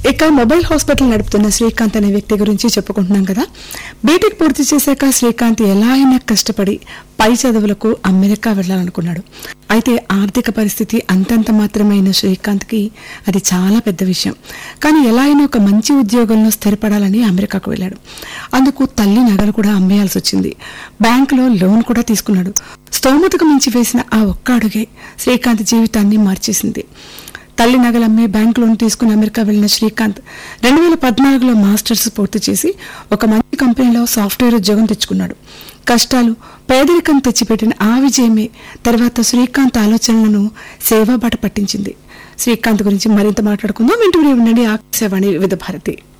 ఇక mobile hospital నడుపుతున్న శ్రీకాంత్ అనే వ్యక్తి గురించి చెప్పుకుంటున్నాం కదా బీటెక్ పూర్తి చేశాక శ్రీకాంత్ ఎలా అయినా కష్టపడి పై చదువులకు అమెరికా వెళ్లాలనుకున్నాడు అయితే ఆర్థిక పరిస్థితి అంతంత మాత్రమైన శ్రీకాంత్కి అది చాలా పెద్ద విషయం కానీ ఎలా అయినా ఒక మంచి ఉద్యోగంలో స్థిరపడాలని అమెరికాకు వెళ్ళాడు అందుకు తల్లి నగలు కూడా అమ్మేయాల్సి వచ్చింది బ్యాంకులో లోన్ కూడా తీసుకున్నాడు స్తోమతకు మించి వేసిన ఆ ఒక్క అడుగే శ్రీకాంత్ జీవితాన్ని మార్చేసింది తల్లి నగలమ్మే బ్యాంక్ లోన్ తీసుకుని అమెరికా వెళ్లిన శ్రీకాంత్ రెండు వేల పద్నాలుగులో మాస్టర్స్ పూర్తి చేసి ఒక మంచి కంపెనీలో సాఫ్ట్వేర్ ఉద్యోగం తెచ్చుకున్నాడు కష్టాలు పేదరికం తెచ్చిపెట్టిన ఆ విజయమే తర్వాత శ్రీకాంత్ ఆలోచనలను సేవాబాట పట్టించింది శ్రీకాంత్ గురించి మరింత మాట్లాడుకుందాం వింటూనే ఉండండి ఆకాశవాణి వివిధ భారతి